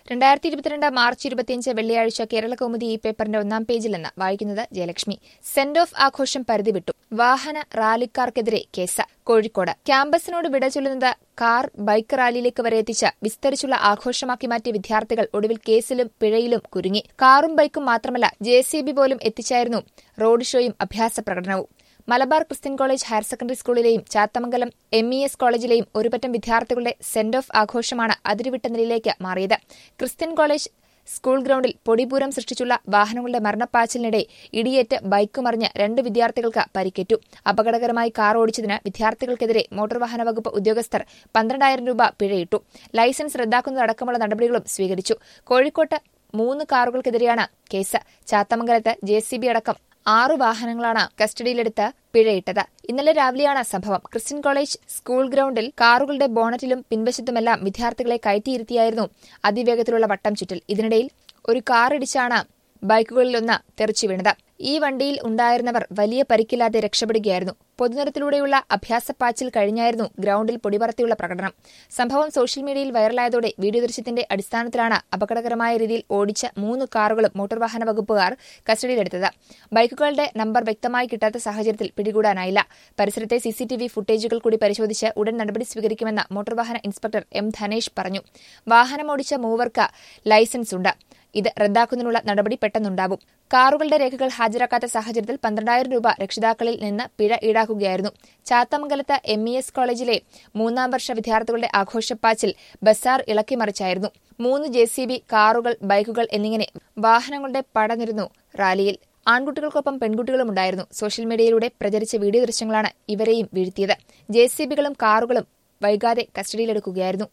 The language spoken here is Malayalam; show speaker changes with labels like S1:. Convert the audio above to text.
S1: രണ്ടായിരത്തി ഇരുപത്തിരണ്ട് മാർച്ച് ഇരുപത്തിയഞ്ച് വെള്ളിയാഴ്ച കേരള കൗമുദി ഈ പേപ്പറിന്റെ ഒന്നാം പേജിൽ നിന്ന് വായിക്കുന്നത് ജയലക്ഷ്മി സെന്റ് ഓഫ് ആഘോഷം പരിധി വിട്ടു വാഹന റാലിക്കാർക്കെതിരെ കേസ് കോഴിക്കോട് ക്യാമ്പസിനോട് വിട ചൊല്ലുന്നത് കാർ ബൈക്ക് റാലിയിലേക്ക് വരെ എത്തിച്ച് വിസ്തരിച്ചുള്ള ആഘോഷമാക്കി മാറ്റിയ വിദ്യാർത്ഥികൾ ഒടുവിൽ കേസിലും പിഴയിലും കുരുങ്ങി കാറും ബൈക്കും മാത്രമല്ല ജെ പോലും എത്തിച്ചായിരുന്നു റോഡ് ഷോയും അഭ്യാസ പ്രകടനവും Malabar Christian college higher secondary സ്കൂളിലെയും ചാത്തമംഗലം എം ഇ എസ് കോളേജിലെയും ഒരുപറ്റം വിദ്യാർത്ഥികളുടെ സെന്റ് ഓഫ് ആഘോഷമാണ് അതിരുവിട്ട നിലയിലേക്ക് മാറിയത് ക്രിസ്ത്യൻ കോളേജ് സ്കൂൾ ഗ്രൌണ്ടിൽ പൊടിപൂരം സൃഷ്ടിച്ചുള്ള വാഹനങ്ങളുടെ മരണപ്പാച്ചിലിനിടെ ഇടിയേറ്റ് ബൈക്ക് മറിഞ്ഞ് രണ്ട് വിദ്യാർത്ഥികൾക്ക് പരിക്കേറ്റു അപകടകരമായി കാർ ഓടിച്ചതിന് വിദ്യാർത്ഥികൾക്കെതിരെ മോട്ടോർ വാഹന വകുപ്പ് ഉദ്യോഗസ്ഥർ പന്ത്രണ്ടായിരം രൂപ പിഴയിട്ടു ലൈസൻസ് റദ്ദാക്കുന്നതടക്കമുള്ള നടപടികളും സ്വീകരിച്ചു കോഴിക്കോട്ട് മൂന്ന് കാറുകൾക്കെതിരെയാണ് കേസ് ചാത്തമംഗലത്ത് ജെ അടക്കം ആറു വാഹനങ്ങളാണ് കസ്റ്റഡിയിലെടുത്ത് പിഴയിട്ടത് ഇന്നലെ രാവിലെയാണ് സംഭവം ക്രിസ്ത്യൻ കോളേജ് സ്കൂൾ ഗ്രൌണ്ടിൽ കാറുകളുടെ ബോണറ്റിലും പിൻവശത്തുമെല്ലാം വിദ്യാർത്ഥികളെ കയറ്റിയിരുത്തിയായിരുന്നു അതിവേഗത്തിലുള്ള വട്ടം ചുറ്റൽ ഇതിനിടയിൽ ഒരു കാർ ഇടിച്ചാണ് ബൈക്കുകളിലൊന്ന് തെറിച്ചു വീണത് ഈ വണ്ടിയിൽ ഉണ്ടായിരുന്നവർ വലിയ പരിക്കില്ലാതെ രക്ഷപ്പെടുകയായിരുന്നു പൊതുനിരത്തിലൂടെയുള്ള അഭ്യാസപ്പാച്ചിൽ കഴിഞ്ഞായിരുന്നു ഗ്രൌണ്ടിൽ പൊടിപറത്തിയുള്ള പ്രകടനം സംഭവം സോഷ്യൽ മീഡിയയിൽ വൈറലായതോടെ വീഡിയോ ദൃശ്യത്തിന്റെ അടിസ്ഥാനത്തിലാണ് അപകടകരമായ രീതിയിൽ ഓടിച്ച മൂന്ന് കാറുകളും മോട്ടോർ വാഹന വകുപ്പുകാർ കസ്റ്റഡിയിലെടുത്തത് ബൈക്കുകളുടെ നമ്പർ വ്യക്തമായി കിട്ടാത്ത സാഹചര്യത്തിൽ പിടികൂടാനായില്ല പരിസരത്തെ സിസിടിവി ഫുട്ടേജുകൾ കൂടി പരിശോധിച്ച് ഉടൻ നടപടി സ്വീകരിക്കുമെന്ന് മോട്ടോർ വാഹന ഇൻസ്പെക്ടർ എം ധനേഷ് പറഞ്ഞു വാഹനമോടിച്ച മൂവർക്ക് ലൈസൻസ് ഉണ്ട് ഇത് റദ്ദാക്കുന്നതിനുള്ള നടപടി പെട്ടെന്നുണ്ടാവും കാറുകളുടെ രേഖകൾ ഹാജരാക്കാത്ത സാഹചര്യത്തിൽ പന്ത്രണ്ടായിരം രൂപ രക്ഷിതാക്കളിൽ നിന്ന് പിഴ ഈടാക്കുകയായിരുന്നു ചാത്തമംഗലത്ത് എം ഇ എസ് കോളേജിലെ മൂന്നാം വർഷ വിദ്യാർത്ഥികളുടെ ആഘോഷപ്പാച്ചിൽ ബസാർ ഇളക്കിമറിച്ചായിരുന്നു മൂന്ന് ജെ സി ബി കാറുകൾ ബൈക്കുകൾ എന്നിങ്ങനെ വാഹനങ്ങളുടെ പടനിരുന്നു റാലിയിൽ ആൺകുട്ടികൾക്കൊപ്പം പെൺകുട്ടികളും ഉണ്ടായിരുന്നു സോഷ്യൽ മീഡിയയിലൂടെ പ്രചരിച്ച വീഡിയോ ദൃശ്യങ്ങളാണ് ഇവരെയും വീഴ്ത്തിയത് ജെ സി ബികളും കാറുകളും വൈകാതെ കസ്റ്റഡിയിലെടുക്കുകയായിരുന്നു